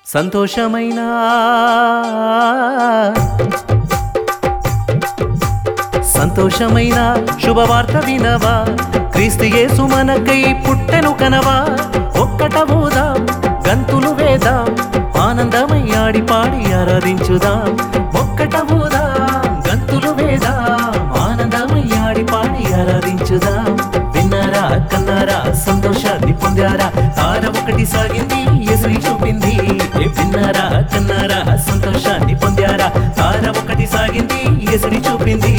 సంతోషమైన సంతోషమైన శుభవార్త వినవా క్రీస్తు యేసు మనకై పుట్టెను కనవా ఒక్కటవుదాం గంతులు వేదాం ఆనందమయ్యాడి పాడి ఆరాధించుదాం ఒక్కటవుదాం గంతులు వేదాం ఆనందమయ్యాడి పాడి ఆరాధించుదాం విన్నారా కన్నారా సంతోషాన్ని పొందారా తార ఒకటి సాగింది ఎసురి చూపింది ఏ విన్నారా కన్నారా సంతోషాన్ని పొందారా తార ఒకటి సాగింది ఎసురి చూపింది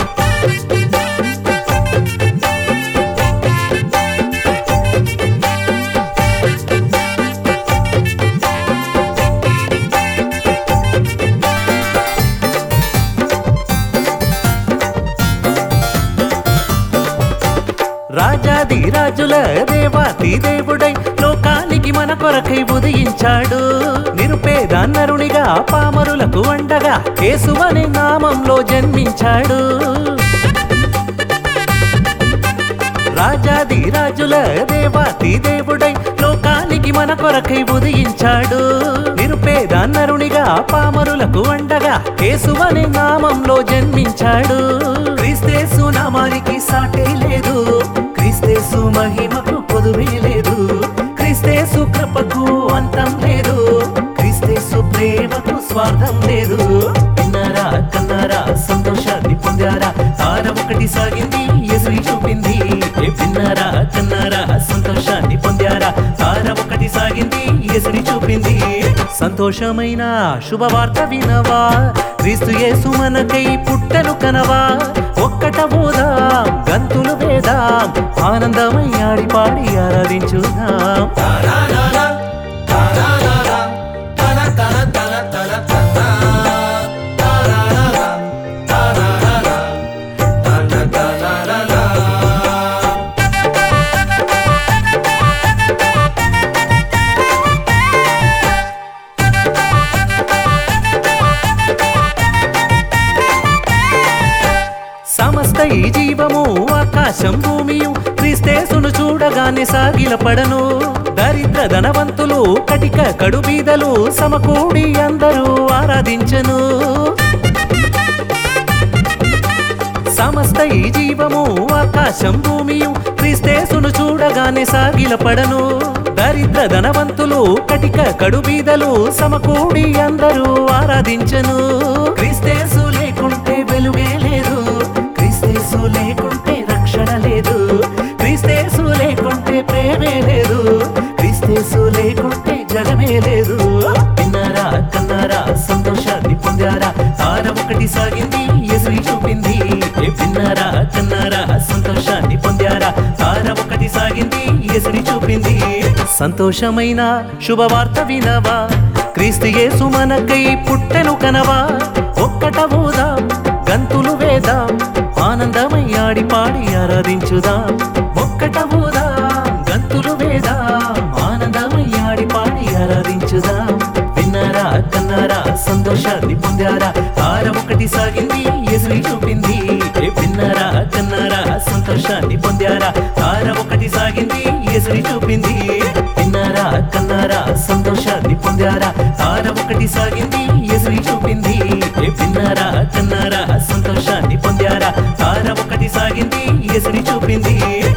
రాజాది రాజుల దేవాతి దేవుడై లోకానికి మన కొరకై ఉదయించాడు నిరుపేద నరునిగా పామరులకు వండగా యేసువని నామంలో జన్మించాడు రాజాది రాజుల దేవాతి దేవుడై లోకానికి మన కొరకై ఉదయించాడు నిరుపేద నరునిగా పామరులకు వండగా యేసువని నామంలో జన్మించాడు క్రీస్తేసు నామానికి సాటే లేదు క్రీస్తేసు మహిమకు పొదువే లేదు క్రీస్తేసు కృపకు అంతం లేదు క్రీస్తేసు ప్రేమకు స్వార్థం లేదు విన్నారా కన్నారా సంతోషాన్ని పొందారా తార ఒకటి సాగింది ఎసురి చూపింది ఏ విన్నారా కన్నారా సంతోషాన్ని పొందారా తార ఒకటి సాగింది ఎసురి చూపింది సంతోషమైన శుభవార్త వినవా క్రీస్తు యేసు మనకై పుట్టెను కనవా ఒక్కటబోదాం గంతులు వేదాం ఆనందమయ్యాడి పాడి ఆరాధించుదాం సమస్త ఈ జీవము ఆకాశం భూమియు క్రీస్తేసును చూడగానే సాగిలపడను దరిద్ర ధనవంతులు కటిక కడుబీదలు సమకూడి అందరూ ఆరాధించను సమస్త ఈ జీవము ఆకాశం భూమియు క్రీస్తేసును చూడగానే సాగిలపడను దరిద్ర ధనవంతులు కటిక కడుబీదలు సమకూడి అందరూ ఆరాధించను క్రీస్తేసు లేకుంటే వెలుగే లేదు క్రీస్తేసు లేకుంటే రక్షణ లేదు క్రీస్తేసు లేకుంటే ప్రేమే లేదు క్రీస్తేసు లేకుంటే జగమే లేదు విన్నారా కన్నారా సంతోషాన్ని పొందారా తార ఒకటి సాగింది ఎసురి చూపింది ఏ విన్నారా కన్నారా సంతోషాన్ని పొందారా తార ఒకటి సాగింది ఎసురి చూపింది సంతోషమైన శుభవార్త వినవా క్రీస్తు యేసు మనకై పుట్టెను కనవా ఒక్కటబోదాం గంతులు వేదాం ఆనందమయ్యాడి పాడి ఆరాధించుదాం ఒక్కటబోదాం గంతులు వేదాం ఆనందమయ్యాడి పాడి ఆరాధించుదాం విన్నారా కన్నారా సంతోషాన్ని పొందారా తార ఒకటి సాగింది ఎసురి చూపింది ఏ విన్నారా కన్నారా సంతోషాన్ని పొందారా తార ఒకటి సాగింది ఎసురి చూపింది విన్నారా కన్నారా సంతోషాన్ని పొందారా తార ఒకటి సాగింది ఎసురి చూపింది ఏ విన్నారా కన్నారా సంతోషాన్ని పొందారా తార ఒకటి సాగింది ఎసురి చూపింది